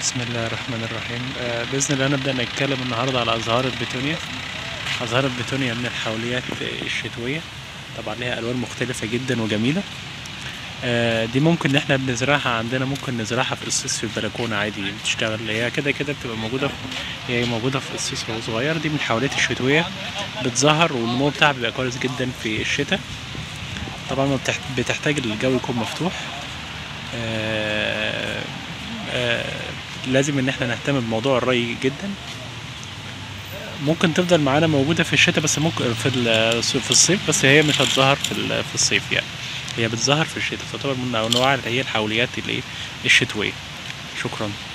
بسم الله الرحمن الرحيم آه، بإذن الله نبدأ نتكلم النهاردة على أزهار البتونيا أزهار البتونيا من الحوليات الشتوية طبعا ليها ألوان مختلفة جدا وجميلة آه، دي ممكن إن احنا بنزرعها عندنا ممكن نزرعها في قصيص في البلكونة عادي بتشتغل هي كده كده بتبقى موجودة في هي موجودة في قصيص وهو صغير دي من الحوليات الشتوية بتظهر والنمو بتاعها بيبقى كويس جدا في الشتاء طبعا ما بتحت- بتحتاج الجو يكون مفتوح آه، آه، لازم ان احنا نهتم بموضوع الري جدا ممكن تفضل معانا موجودة في الشتاء بس ممكن في ال- في الصيف بس هي مش هتظهر في ال- في الصيف يعني هي بتظهر في الشتاء تعتبر من انواع اللي هي الحوليات اللي إيه؟ الشتوية شكرا